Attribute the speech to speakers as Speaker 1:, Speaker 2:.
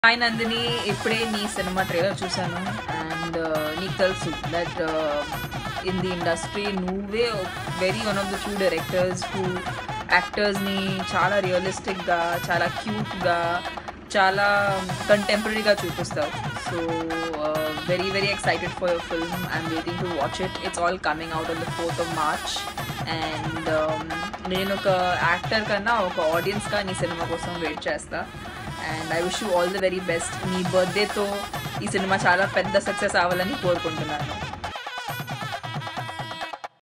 Speaker 1: hi Nandini ఇప్పుడే నీ cinema trailer చూసాను అండ్ నీకు తెలుసు దట్ ఇన్ ది ఇండస్ట్రీ నువ్వే very one of the few directors who యాక్టర్స్ని చాలా రియలిస్టిక్గా చాలా క్యూట్గా చాలా కంటెంపరీగా చూపిస్తావు so very very excited for your film I'm waiting to watch it it's all coming out on the fourth of March and నేను ఒక యాక్టర్ కన్నా ఒక ఆడియన్స్గా నీ సినిమా కోసం వెయిట్ చేస్తా and I wish you all the very best నీ బర్త్డేతో ఈ సినిమా చాలా పెద్ద సక్సెస్ అవ్వాలని కోరుకుంటున్నాను